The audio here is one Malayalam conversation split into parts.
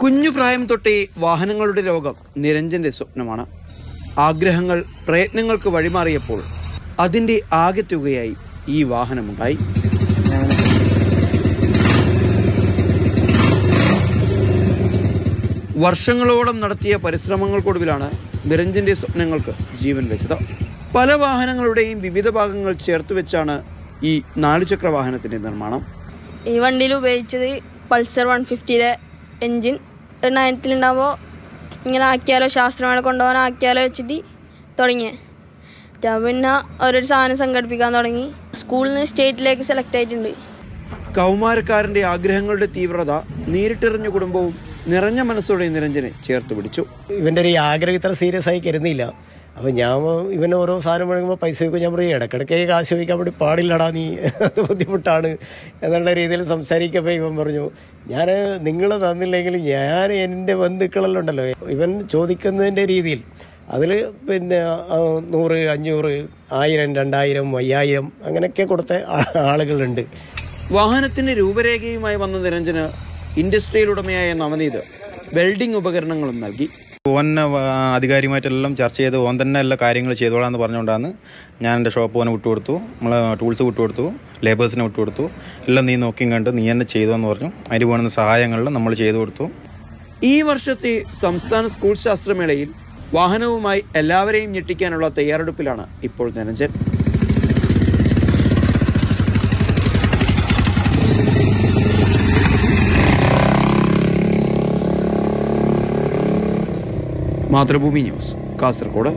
കുഞ്ഞു പ്രായം തൊട്ടേ വാഹനങ്ങളുടെ ലോകം നിരഞ്ജന്റെ സ്വപ്നമാണ് ആഗ്രഹങ്ങൾ പ്രയത്നങ്ങൾക്ക് വഴിമാറിയപ്പോൾ അതിന്റെ ആകെത്തുകയായി ഈ വാഹനമുണ്ടായി വർഷങ്ങളോളം നടത്തിയ പരിശ്രമങ്ങൾക്കൊടുവിലാണ് നിരഞ്ജന്റെ സ്വപ്നങ്ങൾക്ക് ജീവൻ വെച്ചത് പല വാഹനങ്ങളുടെയും വിവിധ ഭാഗങ്ങൾ ചേർത്ത് വെച്ചാണ് ഈ നാലുചക്ര വാഹനത്തിന്റെ നിർമ്മാണം ഈ വണ്ടിയിൽ ഉപയോഗിച്ചത് പൾസർ വൺ ഫിഫ്റ്റിയുടെ എൻജിൻ നയനത്തിലുണ്ടാകുമ്പോൾ ഇങ്ങനെ ആക്കിയാലോ ശാസ്ത്രമേള കൊണ്ടുപോകാൻ ആക്കിയാലോ വെച്ചിട്ട് തുടങ്ങിയ ഞാൻ പിന്നെ ഓരോരു സാധനം സംഘടിപ്പിക്കാൻ തുടങ്ങി സ്കൂളിൽ നിന്ന് സ്റ്റേറ്റിലേക്ക് സെലക്ട് ആയിട്ടുണ്ട് കൗമാരക്കാരന്റെ ആഗ്രഹങ്ങളുടെ തീവ്രത നേരിട്ടെറിഞ്ഞ കുടുംബവും നിറഞ്ഞ മനസ്സോടെ നിരഞ്ജനെ ചേർത്ത് പിടിച്ചു ഇവൻ്റെ ഒരു ഈ ആഗ്രഹം ഇത്ര സീരിയസ് ആയി കരുതുന്നില്ല അപ്പം ഞാൻ ഇവൻ ഓരോ സാധനം വഴങ്ങുമ്പോൾ പൈസ വയ്ക്കും ഞാൻ പറയും ഇടയ്ക്കിടയ്ക്ക് കാശ് വയ്ക്കാൻ വേണ്ടി പാടില്ലടാ നീ അത് ബുദ്ധിമുട്ടാണ് എന്നുള്ള രീതിയിൽ സംസാരിക്കുമ്പോൾ ഇവൻ പറഞ്ഞു ഞാൻ നിങ്ങൾ തന്നില്ലെങ്കിൽ ഞാൻ എൻ്റെ ബന്ധുക്കളെല്ലാം ഉണ്ടല്ലോ ഇവൻ ചോദിക്കുന്നതിൻ്റെ രീതിയിൽ അതിൽ പിന്നെ ആ, നൂറ് അഞ്ഞൂറ് ആയിരം രണ്ടായിരം അയ്യായിരം അങ്ങനെയൊക്കെ കൊടുത്ത ആ- ആളുകളുണ്ട് വാഹനത്തിന്റെ രൂപരേഖയുമായി വന്ന നിരഞ്ജന് ഇൻഡസ്ട്രിയൽ ഉടമയായ നവനീത് വെൽഡിംഗ് ഉപകരണങ്ങളും നൽകി ഓൻ അധികാരിയുമായിട്ടെല്ലാം ചർച്ച ചെയ്ത് ഓൻ തന്നെ എല്ലാ കാര്യങ്ങൾ ചെയ്തോളാം എന്ന് പറഞ്ഞുകൊണ്ടാണ് ഞാൻ എൻ്റെ ഷോപ്പ് ഓനെ വിട്ടുകൊടുത്തു നമ്മൾ ടൂൾസ് വിട്ടുകൊടുത്തു ലേബേഴ്സിനെ വിട്ടുകൊടുത്തു എല്ലാം നീ നോക്കിയും കണ്ട് നീ തന്നെ ചെയ്തു എന്ന് പറഞ്ഞു അതിന് വേണ്ടുന്ന സഹായങ്ങളിൽ നമ്മൾ ചെയ്തു കൊടുത്തു ഈ വർഷത്തെ സംസ്ഥാന സ്കൂൾ ശാസ്ത്രമേളയിൽ വാഹനവുമായി എല്ലാവരെയും ഞെട്ടിക്കാനുള്ള തയ്യാറെടുപ്പിലാണ് ഇപ്പോൾ നിരഞ്ജൻ മാതൃഭൂമി ന്യൂസ് കാസർഗോഡ്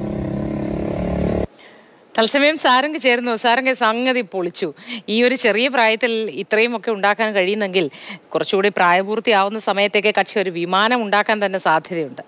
തത്സമയം സാരംഗ് ചേർന്നു സാരംഗ് സംഗതി പൊളിച്ചു ഈ ഒരു ചെറിയ പ്രായത്തിൽ ഇത്രയും ഒക്കെ ഉണ്ടാക്കാൻ കഴിയുന്നെങ്കിൽ കുറച്ചുകൂടി പ്രായപൂർത്തിയാവുന്ന സമയത്തേക്ക് കക്ഷി ഒരു വിമാനം ഉണ്ടാക്കാൻ തന്നെ സാധ്യതയുണ്ട്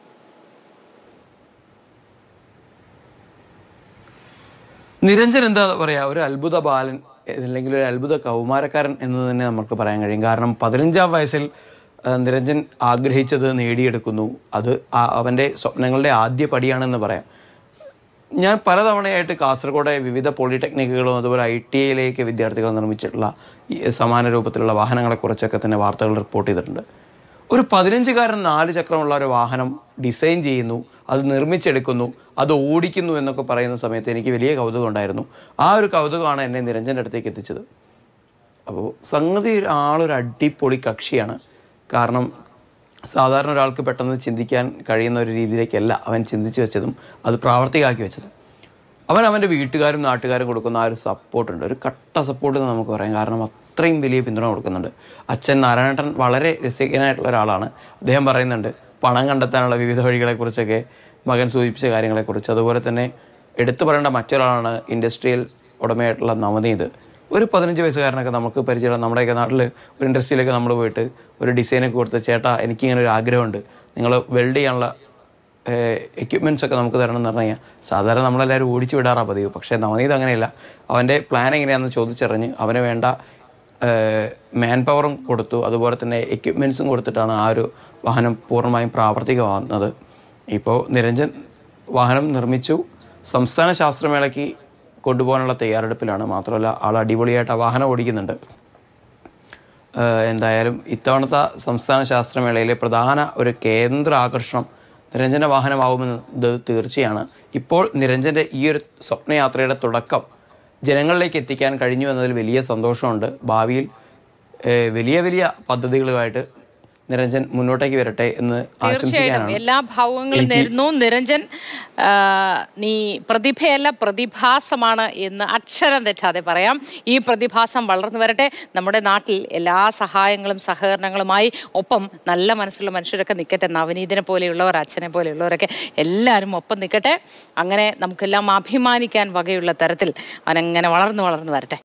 നിരഞ്ജൻ എന്താ പറയാ ഒരു അത്ഭുത ബാലൻ അല്ലെങ്കിൽ ഒരു അത്ഭുത കൗമാരക്കാരൻ എന്ന് തന്നെ നമുക്ക് പറയാൻ കഴിയും കാരണം പതിനഞ്ചാം വയസ്സിൽ ആ, നിരഞ്ജൻ ആഗ്രഹിച്ചത് നേടിയെടുക്കുന്നു അത് ആ- അവന്റെ സ്വപ്നങ്ങളുടെ ആദ്യ പടിയാണെന്ന് പറയാം ഞാൻ പലതവണയായിട്ട് കാസർഗോഡ് വിവിധ പോളിടെക്നിക്കുകളും അതുപോലെ ഐ ടി ഐയിലേക്ക് വിദ്യാർത്ഥികൾ നിർമ്മിച്ചിട്ടുള്ള ഈ സമാന രൂപത്തിലുള്ള വാഹനങ്ങളെക്കുറിച്ചൊക്കെ തന്നെ വാർത്തകൾ റിപ്പോർട്ട് ചെയ്തിട്ടുണ്ട് ഒരു പതിനഞ്ചുകാരൻ നാല് ചക്രമുള്ള ഒരു വാഹനം ഡിസൈൻ ചെയ്യുന്നു അത് നിർമ്മിച്ചെടുക്കുന്നു അത് ഓടിക്കുന്നു എന്നൊക്കെ പറയുന്ന സമയത്ത് എനിക്ക് വലിയ കൗതുകം ഉണ്ടായിരുന്നു ആ ഒരു കൗതുകമാണ് എന്നെ നിരഞ്ജൻ്റെ അടുത്തേക്ക് എത്തിച്ചത് അപ്പോൾ സംഗതി ഒരു ആളൊരു അടിപൊളി കക്ഷിയാണ് കാരണം സാധാരണ ഒരാൾക്ക് പെട്ടെന്ന് ചിന്തിക്കാൻ കഴിയുന്ന ഒരു രീതിയിലേക്കല്ല അവൻ ചിന്തിച്ചു വെച്ചതും അത് പ്രാവർത്തികമാക്കി വെച്ചതും അവൻ അവൻ്റെ വീട്ടുകാരും നാട്ടുകാരും കൊടുക്കുന്ന ആ ഒരു സപ്പോർട്ടുണ്ട് ഒരു കട്ട സപ്പോർട്ട് എന്ന് നമുക്ക് പറയാം കാരണം അത്രയും വലിയ പിന്തുണ കൊടുക്കുന്നുണ്ട് അച്ഛൻ നാരായണേട്ടൻ വളരെ രസികനായിട്ടുള്ള ഒരാളാണ് അദ്ദേഹം പറയുന്നുണ്ട് പണം കണ്ടെത്താനുള്ള വിവിധ വഴികളെക്കുറിച്ചൊക്കെ മകൻ സൂചിപ്പിച്ച കാര്യങ്ങളെക്കുറിച്ച് അതുപോലെ തന്നെ എടുത്തു പറയേണ്ട മറ്റൊരാളാണ് ഇൻഡസ്ട്രിയൽ ഉടമയായിട്ടുള്ള നവനീത് ഒരു പതിനഞ്ച് വയസ്സുകാരനൊക്കെ നമുക്ക് പരിചയമുള്ള നമ്മുടെയൊക്കെ നാട്ടിൽ ഒരു ഇൻഡസ്ട്രിയിലൊക്കെ നമ്മൾ പോയിട്ട് ഒരു ഡിസൈനൊക്കെ കൊടുത്ത് ചേട്ടാ എനിക്കിങ്ങനെ ഒരു ആഗ്രഹമുണ്ട് നിങ്ങൾ വെൽഡ് ചെയ്യാനുള്ള എക്യുപ്മെൻറ്റ്സ് ഒക്കെ നമുക്ക് തരണം എന്ന് പറഞ്ഞു കഴിഞ്ഞാൽ സാധാരണ നമ്മളെല്ലാവരും ഓടിച്ചു വിടാറാണ് പതിവ് പക്ഷേ നവനീത് അങ്ങനെയല്ല അവൻ്റെ പ്ലാൻ എങ്ങനെയാണെന്ന് ചോദിച്ചറിഞ്ഞ് അവന് വേണ്ട മാൻ പവറും കൊടുത്തു അതുപോലെ തന്നെ എക്യുപ്മെൻറ്റ്സും കൊടുത്തിട്ടാണ് ആ ഒരു വാഹനം പൂർണ്ണമായും പ്രാവർത്തികമാകുന്നത് ഇപ്പോൾ നിരഞ്ജൻ വാഹനം നിർമ്മിച്ചു സംസ്ഥാന ശാസ്ത്രമേളയ്ക്ക് കൊണ്ടുപോകാനുള്ള തയ്യാറെടുപ്പിലാണ് മാത്രമല്ല ആൾ അടിപൊളിയായിട്ട് ആ വാഹനം ഓടിക്കുന്നുണ്ട് ഏഹ് എന്തായാലും ഇത്തവണത്തെ സംസ്ഥാന ശാസ്ത്രമേളയിലെ പ്രധാന ഒരു കേന്ദ്ര ആകർഷണം നിരഞ്ജന വാഹനമാവുമെന്ന് ഇത് തീർച്ചയാണ് ഇപ്പോൾ നിരഞ്ജന്റെ ഈ ഒരു സ്വപ്നയാത്രയുടെ തുടക്കം ജനങ്ങളിലേക്ക് എത്തിക്കാൻ കഴിഞ്ഞു എന്നതിൽ വലിയ സന്തോഷമുണ്ട് ഭാവിയിൽ ഏഹ് വലിയ വലിയ പദ്ധതികളുമായിട്ട് നിരഞ്ജൻ മുന്നോട്ടേക്ക് വരട്ടെ എന്ന് തീർച്ചയായിട്ടും ആശംസിക്കാനാണ് എല്ലാ ഭാവങ്ങളും നേരുന്നു നിരഞ്ജൻ ആ, നീ പ്രതിഭയല്ല പ്രതിഭാസമാണ് എന്ന് അക്ഷരം തെറ്റാതെ പറയാം ഈ പ്രതിഭാസം വളർന്നു വരട്ടെ നമ്മുടെ നാട്ടിൽ എല്ലാ സഹായങ്ങളും സഹകരണങ്ങളുമായി ഒപ്പം നല്ല മനസ്സുള്ള മനുഷ്യരൊക്കെ നിൽക്കട്ടെ നവനീതിനെ പോലെയുള്ളവർ അച്ഛനെ പോലെയുള്ളവരൊക്കെ എല്ലാവരും ഒപ്പം നിൽക്കട്ടെ അങ്ങനെ നമുക്കെല്ലാം അഭിമാനിക്കാൻ വകയുള്ള തരത്തിൽ അവനങ്ങനെ വളർന്നു വളർന്നു വരട്ടെ